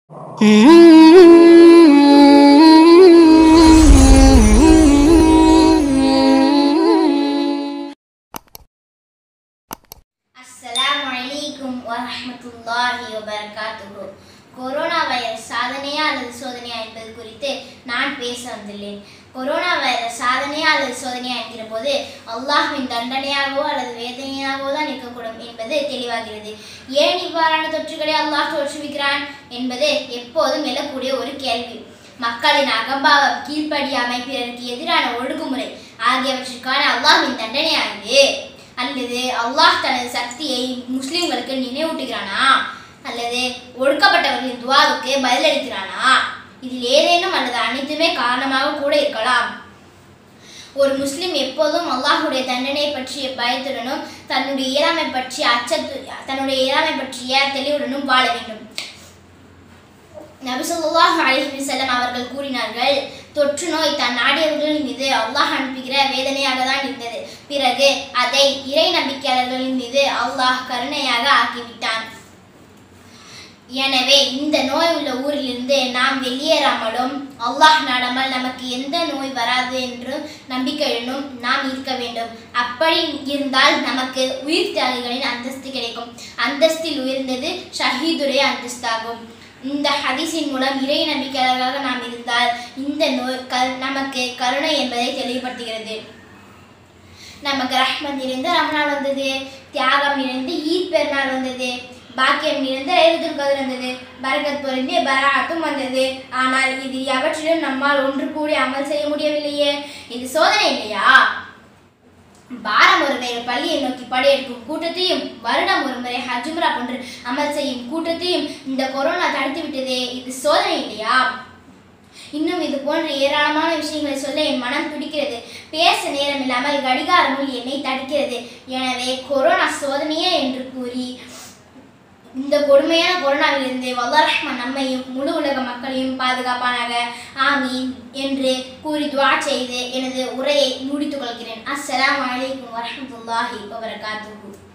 அஸ்ஸலாமு அலைக்கும் வரஹ்மத்துல்லாஹி வபரகாத்துஹு கொரோனா வைரஸ் சாதனையா அல்லது சோதனையா என்பது குறித்து நான் பேச வந்துள்ளேன் கொரோனா வைரஸ் சாதனையா அல்லது சோதனையா என்கிற போது அல்லாஹ்வின் தண்டனையாகவோ அல்லது வேதனையாகவோ தான் இருக்கக்கூடும் என்பது தெளிவாகிறது ஏன் இவ்வாறான தொற்றுகளை அல்லாஹ் தோற்றுவிக்கிறான் என்பது எப்போதும் எழக்கூடிய ஒரு கேள்வி மக்களின் அகம்பாவம் கீழ்ப்படியாமை பிறருக்கு எதிரான ஒழுங்குமுறை ஆகியவற்றிற்கான அல்லாஹ்வின் தண்டனையானது அல்லது அல்லாஹ் தனது சக்தியை முஸ்லிம்களுக்கு நினைவூட்டுகிறானா அல்லது ஒடுக்கப்பட்டவர்களின் துவாவுக்கு பதிலளிக்கிறானா இதில் ஏதேனும் அல்லது அனைத்துமே காரணமாக கூட இருக்கலாம் ஒரு முஸ்லிம் எப்போதும் அல்லாஹுடைய தண்டனை பற்றிய பயத்துடனும் தன்னுடைய இயலாமை பற்றிய அச்சத்து தன்னுடைய இயலாமை பற்றிய தெளிவுடனும் வாழ வேண்டும் நபி ஸல்லல்லாஹு அலைஹி வஸல்லம் அவர்கள் கூறினார்கள் தொற்று நோய் தன் நாடியவர்களின் மீது அல்லாஹ் அனுப்புகிற வேதனையாக தான் இருந்தது பிறகு அதை இறை நம்பிக்கையாளர்களின் மீது அல்லாஹ் கருணையாக ஆக்கிவிட்டான் எனவே இந்த நோய் உள்ள ஊரிலிருந்து நாம் வெளியேறாமலும் அல்லாஹ் நாடாமல் நமக்கு எந்த நோய் வராது என்றும் நம்பிக்கையுடனும் நாம் இருக்க வேண்டும் அப்படி இருந்தால் நமக்கு உயிர் தியாகிகளின் அந்தஸ்து கிடைக்கும் அந்தஸ்தில் உயர்ந்தது ஷஹீதுடைய அந்தஸ்தாகும் இந்த ஹதீஸின் மூலம் இறை நம்பிக்கையாளர்களாக நாம் இருந்தால் இந்த நோய் க நமக்கு கருணை என்பதை தெளிவுபடுத்துகிறது நமக்கு ரஹ்மத் நிறைந்த ரமணால் வந்தது தியாகம் நிறைந்து ஈத் பெருநாள் வந்தது பாக்கியம் நிறைந்த லைலத்துல் கத்ர் வந்தது பரக்கத் பொருந்தி பராத்தும் வந்தது ஆனால் இது எவற்றிலும் நம்மால் ஒன்று கூடி அமல் செய்ய முடியவில்லையே இது சோதனை இல்லையா வாரம் ஒரு முறை பள்ளியை நோக்கி படையெடுக்கும் கூட்டத்தையும் வருடம் ஒரு முறை ஹஜ்முரா போன்று அமல் செய்யும் கூட்டத்தையும் இந்த கொரோனா தடுத்து விட்டதே இது சோதனை இல்லையா இன்னும் இது போன்ற ஏராளமான விஷயங்களை சொல்ல என் மனம் துடிக்கிறது பேச நேரம் இல்லாமல் கடிகார முள் என்னை தடுக்கிறது எனவே கொரோனா சோதனையே என்று கூறி இந்த கொடுமையான கொரோனாவிலிருந்து வல்லா ரஹ்மான் நம்மையும் முழு உலக மக்களையும் பாதுகாப்பானாக ஆமீன் என்று கூறி துவா செய்து எனது உரையை முடித்துக் கொள்கிறேன் அஸ்ஸலாமு அலைக்கும் வரஹ்மத்துல்லாஹி வபரகாத்துஹு